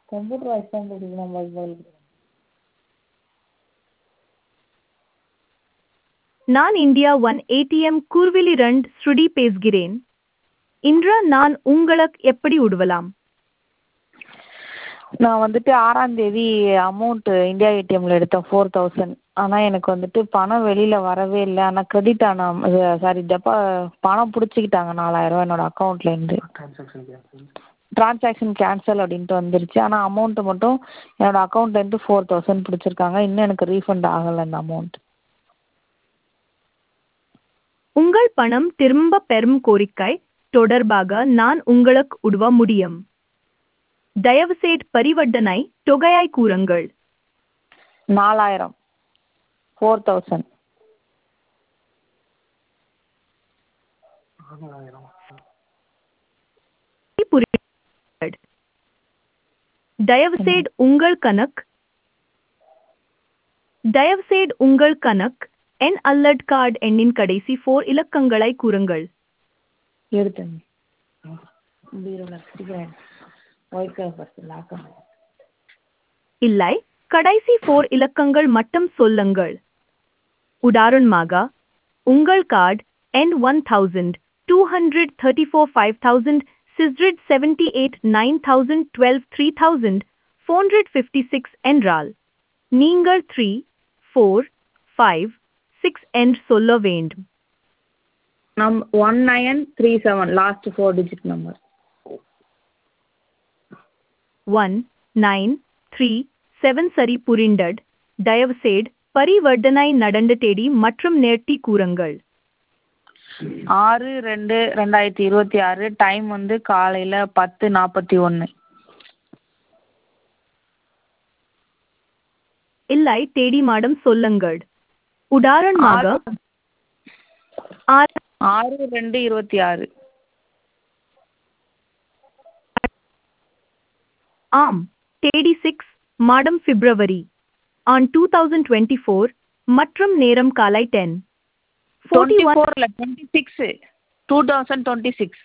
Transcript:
Computer voice தான் கேட்குது நம்ம பதில் நான் இந்தியா ஒன் ஏடிஎம் கூர்விலிரண்ட் ஸ்ருதி பேசுகிறேன் இன்று நான் உங்களுக்கு எப்படி உதவலாம் நான் வந்துட்டு ஆறாம் தேதி அமௌண்ட்டு இந்தியா ஏடிஎம்மில் எடுத்தேன் ஃபோர் தௌசண்ட் ஆனால் எனக்கு வந்துட்டு பணம் வெளியில் வரவே இல்லை ஆனால் கிரெடிட் ஆனால் இது சாரி டெப்பா பணம் பிடிச்சிக்கிட்டாங்க நாலாயிரரூவா என்னோடய அக்கௌண்ட்லேருந்து ட்ரான்சாக்ஷன் கேன்சல் அப்படின்ட்டு வந்துருச்சு ஆனால் அமௌண்ட்டு மட்டும் என்னோடய அக்கௌண்ட்லேருந்து ஃபோர் தௌசண்ட் பிடிச்சிருக்காங்க இன்னும் எனக்கு ரீஃபண்ட் ஆகலை அந்த அமௌண்ட் உங்கள் பணம் திரும்ப பெறும் கோரிக்கை தொடர்பாக நான் உங்களுக்கு உதவ முடியும் தயவுசெய்து பரிவர்த்தனை தொகையை கூறுங்கள் நாலாயிரம் ஃபோர் தௌசண்ட் புரிகிறது. தயவுசெய்து உங்கள் கணக்கு தயவுசெய்து உங்கள் கணக்கு என் அல்லட் கார்டு எண்ணின் கடைசி ஃபோர் இலக்கங்களை கூறுங்கள் எடுத்தேன் பீரோவில் சீக்கிரம் ஒயிட் கலர் ஃபஸ்ட்டு லாக் இல்லை கடைசி ஃபோர் இலக்கங்கள் மட்டும் சொல்லுங்கள் உதாரணமாக உங்கள் கார்டு என் one thousand two hundred thirty four five thousand six hundred seventy eight nine thousand twelve three thousand four hundred fifty six என்றால் நீங்கள் த்ரீ ஃபோர் ஃபைவ் சிக்ஸ் என்று சொல்ல வேண்டும் நம் one nine three seven last four digit number one nine three seven சரி புரிண்டட் தயவுசெய்து பரிவர்த்தனை நடந்த தேதி மற்றும் நேர்த்தி கூறுங்கள் ஆறு ரெண்டு ரெண்டாயிரத்தி இருபத்தி ஆறு டைம் வந்து காலையில் பத்து நாற்பத்தி ஒன்று இல்லை தேதி மாடம் சொல்லுங்கள் உதாரணமாக ஆறு ஆறு ரெண்டு இருபத்தி ஆறு ஆம் தேதி சிக்ஸ் மாடம் February on two thousand twenty four மற்றும் நேரம் காலை டென் ஃபோர்ட்டி டுவெண்ட்டி ஒன் ஃபோரில் twenty six two thousand twenty six